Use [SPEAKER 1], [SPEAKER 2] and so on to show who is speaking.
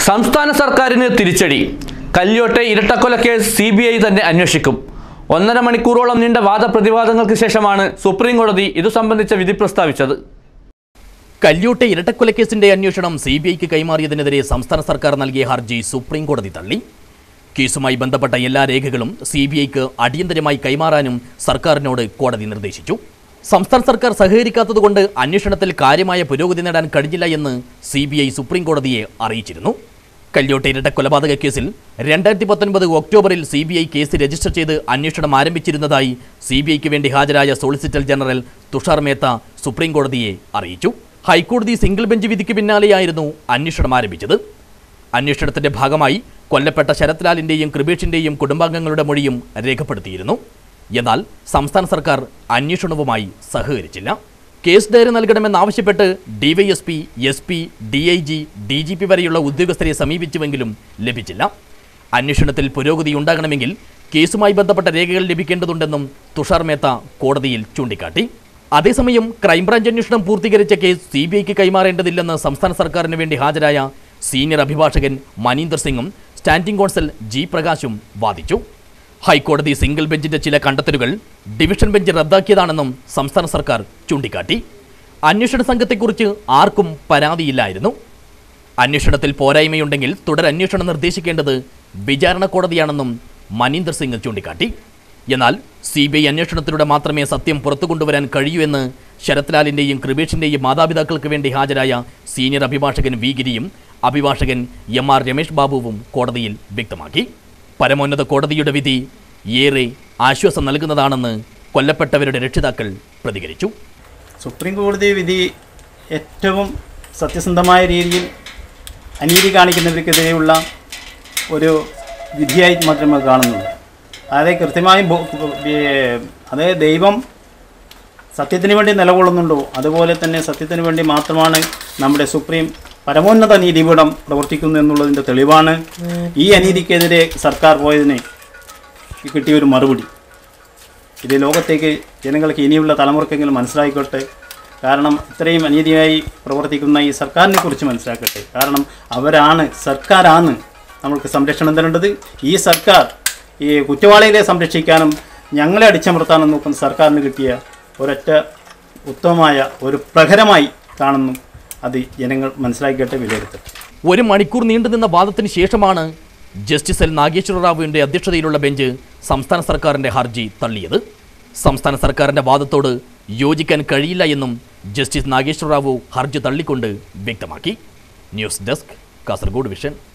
[SPEAKER 1] സംസ്ഥാന സർക്കാരിന് തിരിച്ചടി കല്യോട്ടെ ഇരട്ടക്കൊല കേസ് സി ബി ഐ തന്നെ അന്വേഷിക്കും ഒന്നര മണിക്കൂറോളം നീണ്ട വാദപ്രതിവാദങ്ങൾക്ക് ശേഷമാണ് സുപ്രീം കോടതി ഇതു സംബന്ധിച്ച വിധി പ്രസ്താവിച്ചത്
[SPEAKER 2] കല്യോട്ടെ ഇരട്ടക്കൊലക്കേസിന്റെ അന്വേഷണം സി ബി ഐക്ക് കൈമാറിയതിനെതിരെ സംസ്ഥാന സർക്കാർ നൽകിയ ഹർജി സുപ്രീം കോടതി തള്ളി കേസുമായി ബന്ധപ്പെട്ട എല്ലാ രേഖകളും സി ബി ഐക്ക് അടിയന്തരമായി കൈമാറാനും സർക്കാരിനോട് കോടതി നിർദ്ദേശിച്ചു സംസ്ഥാന സർക്കാർ സഹകരിക്കാത്തതുകൊണ്ട് അന്വേഷണത്തിൽ കാര്യമായ പുരോഗതി നേടാൻ കഴിഞ്ഞില്ല എന്ന് സി ബി ഐ സുപ്രീം കോടതിയെ അറിയിച്ചിരുന്നു കല്യോട്ടെ ഇരട്ട കൊലപാതക കേസിൽ രണ്ടായിരത്തി പത്തൊൻപത് ഒക്ടോബറിൽ C B I case register ചെയ്ത് അന്വേഷണം ആരംഭിച്ചിരുന്നതായി സി ബി ഐക്ക് വേണ്ടി ഹാജരായ solicitor general Tushar Mehta supreme കോടതിയെ അറിയിച്ചു ഹൈക്കോടതി സിംഗിൾ ബെഞ്ച് വിധിക്ക് പിന്നാലെയായിരുന്നു അന്വേഷണം ആരംഭിച്ചത് അന്വേഷണത്തിന്റെ ഭാഗമായി കൊല്ലപ്പെട്ട ശരത്ലാലിന്റെയും കൃപേഷിന്റെയും കുടുംബാംഗങ്ങളുടെ മൊഴിയും രേഖപ്പെടുത്തിയിരുന്നു എന്നാൽ സംസ്ഥാന സർക്കാർ അന്വേഷണവുമായി സഹകരിച്ചില്ല കേസ് ഡയറി നൽകണമെന്നാവശ്യപ്പെട്ട് DYSP S P D I G D G P വരെയുള്ള ഉദ്യോഗസ്ഥരെ സമീപിച്ചുവെങ്കിലും ലഭിച്ചില്ല അന്വേഷണത്തിൽ പുരോഗതി ഉണ്ടാകണമെങ്കിൽ കേസുമായി ബന്ധപ്പെട്ട രേഖകൾ ലഭിക്കേണ്ടതുണ്ടെന്നും തുഷാർ മേത്ത കോടതിയിൽ ചൂണ്ടിക്കാട്ടി അതേസമയം ക്രൈംബ്രാഞ്ച് അന്വേഷണം പൂർത്തീകരിച്ച കേസ് സി ബി ഐക്ക് കൈമാറേണ്ടതില്ലെന്ന് സംസ്ഥാന സർക്കാരിന് വേണ്ടി ഹാജരായ സീനിയർ അഭിഭാഷകൻ മനീന്ദർ സിംഗും സ്റ്റാൻഡിംഗ് കോൺസൽ ജി പ്രകാശും വാദിച്ചു ഹൈക്കോടതി സിംഗിൾ ബെഞ്ചിന്റെ ചില കണ്ടെത്തലുകൾ ഡിവിഷൻ ബെഞ്ച് റദ്ദാക്കിയതാണെന്നും സംസ്ഥാന സർക്കാർ ചൂണ്ടിക്കാട്ടി അന്വേഷണ സംഘത്തെക്കുറിച്ച് ആർക്കും പരാതിയില്ലായിരുന്നു അന്വേഷണത്തിൽ പോരായ്മയുണ്ടെങ്കിൽ തുടരന്വേഷണം നിർദ്ദേശിക്കേണ്ടത് വിചാരണ കോടതിയാണെന്നും മനീന്ദർ സിംഗ് ചൂണ്ടിക്കാട്ടി എന്നാൽ സി ബി ഐ അന്വേഷണത്തിലൂടെ മാത്രമേ സത്യം പുറത്തു കൊണ്ടുവരാൻ കഴിയൂ എന്ന് ശരത്ലാലിന്റെയും കൃപേഷിന്റെയും മാതാപിതാക്കൾക്ക് വേണ്ടി ഹാജരായ സീനിയർ അഭിഭാഷകൻ വി ഗിരിയും അഭിഭാഷകൻ എം ആർ രമേഷ് ബാബുവും കോടതിയിൽ വ്യക്തമാക്കി പരമോന്നത കോടതിയുടെ വിധി ഏറെ ആശ്വാസം നൽകുന്നതാണെന്ന് കൊല്ലപ്പെട്ടവരുടെ രക്ഷിതാക്കൾ പ്രതികരിച്ചു
[SPEAKER 3] സുപ്രീം കോടതി വിധി ഏറ്റവും സത്യസന്ധമായ രീതിയിൽ അനീതി കാണിക്കുന്നവർക്കെതിരെയുള്ള ഒരു വിധിയായി മാത്രമേ കാണുന്നുള്ളൂ അതായത് കൃത്യമായും ബോ- ഏ- അതായത് ദൈവം സത്യത്തിന് വേണ്ടി നിലകൊള്ളുന്നുണ്ടോ അതുപോലെ തന്നെ സത്യത്തിന് വേണ്ടി മാത്രമാണ് നമ്മുടെ സുപ്രീം പരമോന്നത നീതിപീഠം പ്രവർത്തിക്കുന്നു എന്നുള്ളതിൻ്റെ തെളിവാണ് ഈ അനീതിക്കെതിരെ സർക്കാർ പോയതിന് കിട്ടിയ ഒരു മറുപടി ഇത് ലോകത്തേക്ക് ജനങ്ങൾക്ക് ഇനിയുള്ള തലമുറക്കെങ്കിലും മനസ്സിലായിക്കോട്ടെ കാരണം ഇത്രയും അനീതിയായി പ്രവർത്തിക്കുന്ന ഈ സർക്കാരിനെ കുറിച്ച് മനസ്സിലാക്കട്ടെ കാരണം അവരാണ് സർക്കാരാണ് നമ്മൾക്ക് സംരക്ഷണം തരേണ്ടത് ഈ സർക്കാർ ഈ കുറ്റവാളികളെ സംരക്ഷിക്കാനും ഞങ്ങളെ അടിച്ചമർത്താനും നോക്കുന്ന സർക്കാരിന് കിട്ടിയ ഒരൊറ്റ ഉത്തമമായ ഒരു പ്രഹരമായി കാണുന്നു അത് ജനങ്ങൾ മനസ്സിലാക്കിയിട്ട് വിലയിരുത്തട്ടെ
[SPEAKER 2] ഒരു മണിക്കൂർ നീണ്ടുനിന്ന വാദത്തിന് ശേഷമാണ് ജസ്റ്റിസ് എൽ നാഗേശ്വര റാവുവിന്റെ അധ്യക്ഷതയിലുള്ള ബെഞ്ച് സംസ്ഥാന സർക്കാരിന്റെ ഹർജി തള്ളിയത് സംസ്ഥാന സർക്കാരിന്റെ വാദത്തോട് യോജിക്കാൻ കഴിയില്ല എന്നും ജസ്റ്റിസ് നാഗേശ്വര റാവു ഹർജി തള്ളിക്കൊണ്ട് വ്യക്തമാക്കി ന്യൂസ് ഡെസ്ക് കാസർഗോഡ് വിഷൻ